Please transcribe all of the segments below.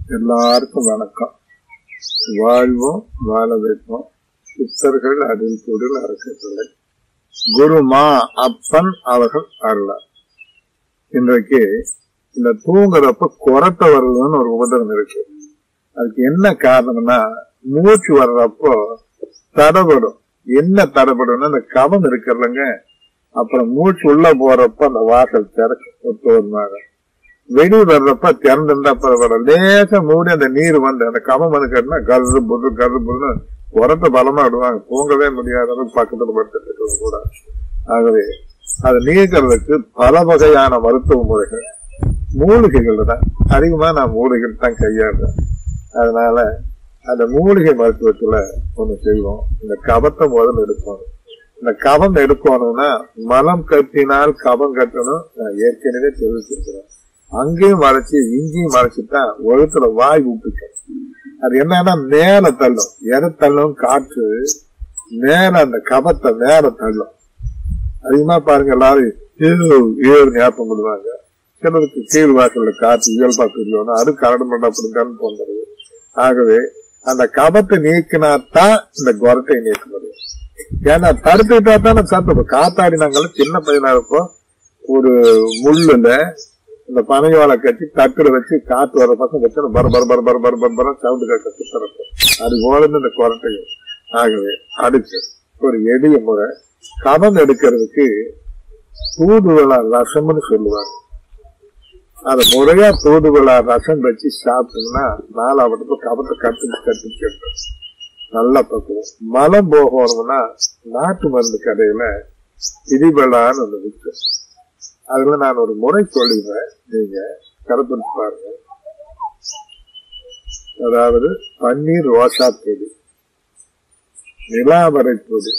எல்லாருக்கும் வணக்கம் வாழ்வோம் வாழ வைப்போம் சித்தர்கள் அதில் பொருள் அரசுகளை குருமா அப்பன் அவர்கள் அருளார் இன்றைக்கு இந்த தூங்குறப்ப குரட்ட வருதுன்னு ஒரு உபதம் இருக்கு அதுக்கு என்ன காரணம்னா மூச்சு வர்றப்போ தடபடும் என்ன தடபடும்னா அந்த கவம் இருக்கிறதுங்க அப்புறம் மூச்சு உள்ள போறப்ப அந்த வாசல் திறக்கும் ஒத்து வருமாக வெளியே வர்றப்ப திறந்துருந்தா பரவாயில்ல லேசா மூடி அந்த நீர் வந்து அந்த கவம் வந்து கேட்டா கரு புரு கரு புருன்னு உரத்த பலமா விடுவாங்க தூங்கவே முடியாத அளவுக்கு பக்கத்துல படுத்துட்டு இருக்கிறது கூட ஆகவே அதை நீக்கிறதுக்கு பல வகையான மருத்துவ முறைகள் மூலிகைகள் தான் அதிகமா நான் மூலிகைகள் தான் கையாடுறேன் அதனால அந்த மூலிகை மருத்துவத்துல ஒண்ணு செய்வோம் இந்த கபத்தை முதல்ல எடுக்கணும் இந்த கவம் எடுக்கணும்னா மலம் கட்டினால் கவம் கட்டணும் நான் ஏற்கனவே தெரிவிச்சிருக்கிறேன் அங்கேயும் மறைச்சு இங்கேயும் மறைச்சுட்டா ஒழுத்துல வாய் ஊப்பிக்கும் அது என்னன்னா மேல தள்ளும் எதை தள்ளும் காற்று மேல அந்த கபத்தை மேல தள்ளும் அதிகமா பாருங்க எல்லாரும் ஏழு ஏழு ஞாபகம் விடுவாங்க சிலருக்கு கீழ் வாசல்ல காற்று இயல்பா தெரியணும் அது கரடு மண்டா அப்படின்றான்னு தோன்றது ஆகவே அந்த கபத்தை நீக்கினாத்தான் இந்த குரட்டை நீக்க முடியும் ஏன்னா தடுத்துக்கிட்டா தானே சத்து காத்தாடினாங்களும் சின்ன பையனா இருப்போம் ஒரு முள்ளுல இந்த பனையோலை கட்டி தட்டுல வச்சு காத்து வர பக்கம் வச்சு பர பர பர பர பர பர பர சவுண்டு கேட்க சுத்தரப்போம் அது போல இந்த குரட்டைகள் ஆகவே அடுத்து ஒரு எளிய முறை கபம் எடுக்கிறதுக்கு தூதுவளா ரசம்னு சொல்லுவாங்க அத முறையா தூதுவளா ரசம் வச்சு சாப்பிட்டோம்னா நாலாவது கபத்தை கட்டு கட்டு கேட்டு நல்ல பக்குவம் மலம் போகணும்னா நாட்டு மருந்து கடையில இடிபலான்னு ஒண்ணு இருக்கு அதுல நான் ஒரு முறை சொல்லிடுறேன் நீங்க கருத்து பாருங்க அதாவது பன்னீர் ரோசா பொடி நிலாவரை பொடி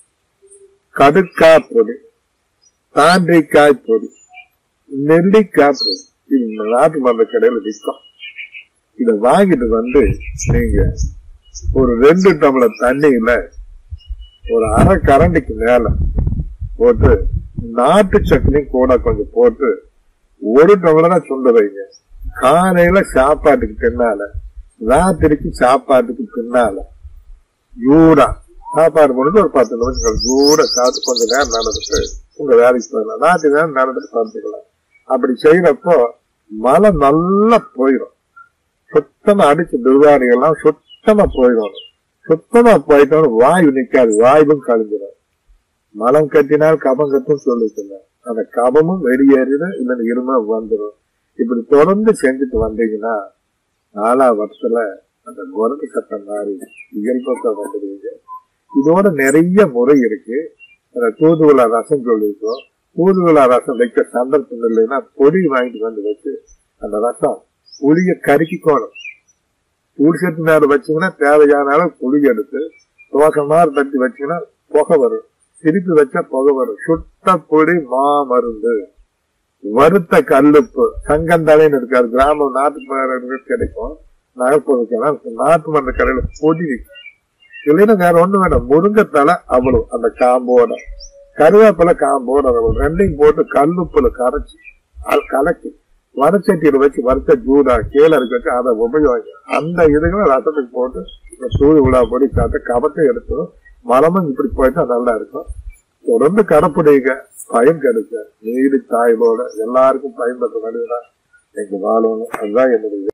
கடுக்காய் பொடி தாண்டிக்காய் பொடி நெல்லிக்காய் பொடி இது நாட்டு மருந்து கடையில விற்கும் இத வாங்கிட்டு வந்து நீங்க ஒரு ரெண்டு டம்ளர் தண்ணியில ஒரு அரை கரண்டிக்கு மேல போட்டு நாட்டு சட்னி கூட கொஞ்சம் போட்டு ஒரு டம்ளரா சுண்ட வைங்க காலையில சாப்பாட்டுக்கு பின்னால ராத்திரிக்கு சாப்பாட்டுக்கு பின்னால ஜூடா சாப்பாடு முடிஞ்சு ஒரு பத்து நிமிஷம் ஜூட சாப்பிட்டு கொஞ்ச நேரம் நடந்துட்டு உங்க வேலைக்கு போயிடலாம் ராத்திரி நேரம் நடந்துட்டு பார்த்துக்கலாம் அப்படி செய்யறப்போ மழை நல்லா போயிடும் சுத்தமா அடிச்ச துர்வாரிகள்லாம் சுத்தமா போயிடும் சுத்தமா போயிட்டோம் வாயு நிக்காது வாயுவும் கழிஞ்சிடும் மலம் கட்டினால் கபம் கட்டும் சொல்லிட்டு அந்த கபமும் வெளியேறிடும் இல்ல இருமா வந்துடும் இப்படி தொடர்ந்து செஞ்சுட்டு வந்தீங்கன்னா நாலாம் வருஷத்துல அந்த குரங்கு சட்டம் மாறி இயல்பக்க வந்துடுவீங்க இதோட நிறைய முறை இருக்கு அந்த தூதுவளா ரசம் சொல்லியிருக்கோம் தூதுவளா ரசம் வைக்க சந்தர்ப்பம் இல்லைன்னா பொடி வாங்கிட்டு வந்து வச்சு அந்த ரசம் புளிய கருக்கிக்கோணும் புளிச்சத்து மேல வச்சீங்கன்னா தேவையான அளவு புளி எடுத்து தோசை மாதிரி தட்டி வச்சீங்கன்னா புகை வரும் திருப்பி வச்சா புகை வரும் சுட்ட பொடி மா மருந்து வறுத்த கல்லுப்பு சங்கந்தலைன்னு இருக்காரு கிராமம் நாட்டு மருந்து கிடைக்கும் நகர்ப்புறதுக்கெல்லாம் நாட்டு மருந்து கடையில பொடி விற்கும் இல்லைன்னா வேற ஒண்ணு வேண்டாம் முருங்கத்தலை அவ்வளவு அந்த காம்போட கருவேப்பிலை காம்போட அவ்வளவு ரெண்டையும் போட்டு கல்லுப்புல கரைச்சி அது கலக்கி வடச்சட்டியில வச்சு வறுத்த ஜூடா கீழே இருக்க வச்சு அதை உபயோகிங்க அந்த இதுகளை ரசத்துக்கு போட்டு தூது விழா பொடி சாப்பிட்டு கபத்தை எடுத்துடும் மரமும் இப்படி போயிட்டா நல்லா இருக்கும் தொடர்ந்து கடைப்பிடிங்க பயன் கிடைக்க நீடி தாய்களோட எல்லாருக்கும் பயன்படுத்த வேண்டியதுதான் எங்க வாழணும் அதுதான் என்னுடைய